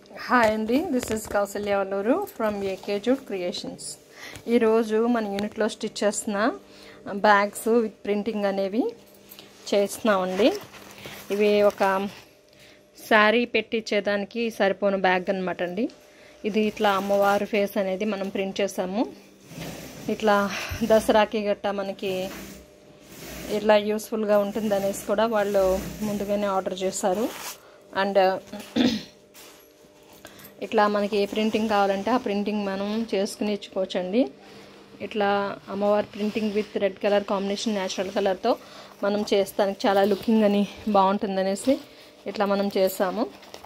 hi అండి this is Kausalya Valluru from AK Jude creations ఈరోజు మన యూనిట్లో స్టిచ్ చేస్తున్న బ్యాగ్స్ విత్ ప్రింటింగ్ అనేవి చేస్తున్నామండి ఇవి ఒక శారీ పెట్టించేదానికి సరిపోను బ్యాగ్ అనమాట అండి ఇది ఇట్లా అమ్మవారి ఫేస్ అనేది మనం ప్రింట్ చేసాము ఇట్లా దసరాకి గట్ట మనకి ఇట్లా యూస్ఫుల్గా ఉంటుంది అనేసి కూడా వాళ్ళు ముందుగానే ఆర్డర్ చేశారు అండ్ ఇట్లా మనకి ఏ ప్రింటింగ్ కావాలంటే ఆ ప్రింటింగ్ మనం చేసుకుని ఇచ్చుకోవచ్చండి ఇట్లా అమ్మవారి printing with red colour combination natural కలర్తో మనం చేస్తానికి చాలా లుకింగ్ అని బాగుంటుంది అనేసి ఇట్లా మనం చేసాము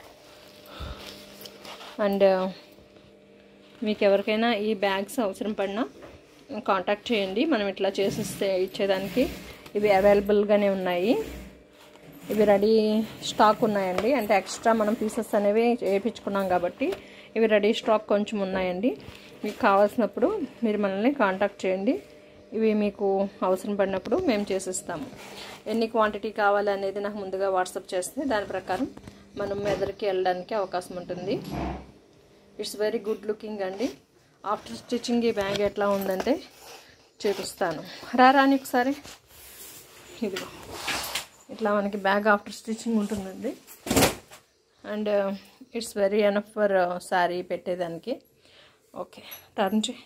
అండ్ మీకు ఎవరికైనా ఈ బ్యాగ్స్ అవసరం పడినా కాంటాక్ట్ చేయండి మనం ఇట్లా చేసిస్తే ఇచ్చేదానికి ఇవి అవైలబుల్గానే ఉన్నాయి ఇవి రెడీ స్టాక్ ఉన్నాయండి అంటే ఎక్స్ట్రా మనం పీసెస్ అనేవి వేయించుకున్నాం కాబట్టి ఇవి రెడీ స్టాక్ కొంచెం ఉన్నాయండి మీకు కావాల్సినప్పుడు మీరు మనల్ని కాంటాక్ట్ చేయండి ఇవి మీకు అవసరం పడినప్పుడు మేము చేసిస్తాము ఎన్ని క్వాంటిటీ కావాలి అనేది నాకు ముందుగా వాట్సాప్ చేస్తే దాని ప్రకారం మనం మెదడుకి వెళ్ళడానికి అవకాశం ఉంటుంది ఇట్స్ వెరీ గుడ్ లుకింగ్ అండి ఆఫ్టర్ స్టిచ్చింగ్ ఈ బ్యాగ్ ఎట్లా ఉందంటే చూపిస్తాను రా రాని ఒకసారి ఇదిగో ఇట్లా మనకి బ్యాగ్ ఆఫ్టర్ స్టిచ్చింగ్ ఉంటుందండి and it's very enough for sari పెట్టేదానికి ఓకే టర్న్ చే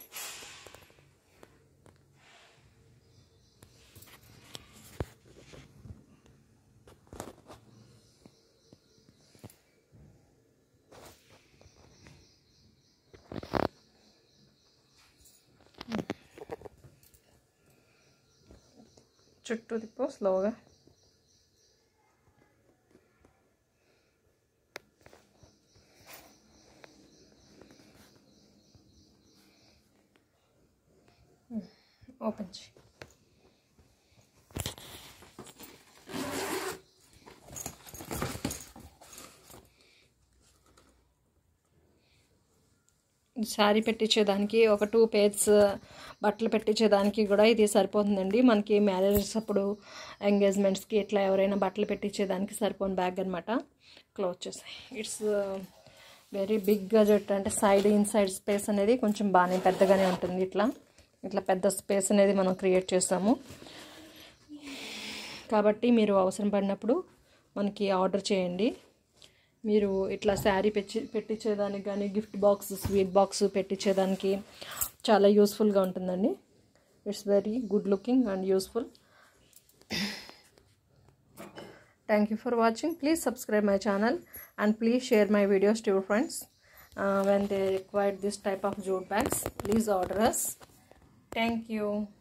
చుట్టూ తిప్పు స్లోగా ఓపెన్ చేయి శారీ పెట్టించేదానికి ఒక టూ పేర్స్ బట్టలు పెట్టించేదానికి కూడా ఇది సరిపోతుందండి మనకి మ్యారేజెస్ అప్పుడు ఎంగేజ్మెంట్స్కి ఇట్లా ఎవరైనా బట్టలు పెట్టించేదానికి సరిపోని బ్యాగ్ అనమాట క్లోజ్ చేసాయి ఇట్స్ వెరీ బిగ్ గజెట్ అంటే సైడ్ ఇన్సైడ్ స్పేస్ అనేది కొంచెం బాగానే పెద్దగానే ఉంటుంది ఇట్లా ఇట్లా పెద్ద స్పేస్ అనేది మనం క్రియేట్ చేస్తాము కాబట్టి మీరు అవసరం పడినప్పుడు మనకి ఆర్డర్ చేయండి మీరు ఇట్లా శారీ పెట్టి పెట్టించేదానికి కానీ గిఫ్ట్ బాక్స్ స్వీట్ బాక్స్ పెట్టించేదానికి చాలా యూస్ఫుల్గా ఉంటుందండి it's very good looking and useful thank you for watching please subscribe my channel and please share my videos to your friends when they required this type of jute bags please order us thank you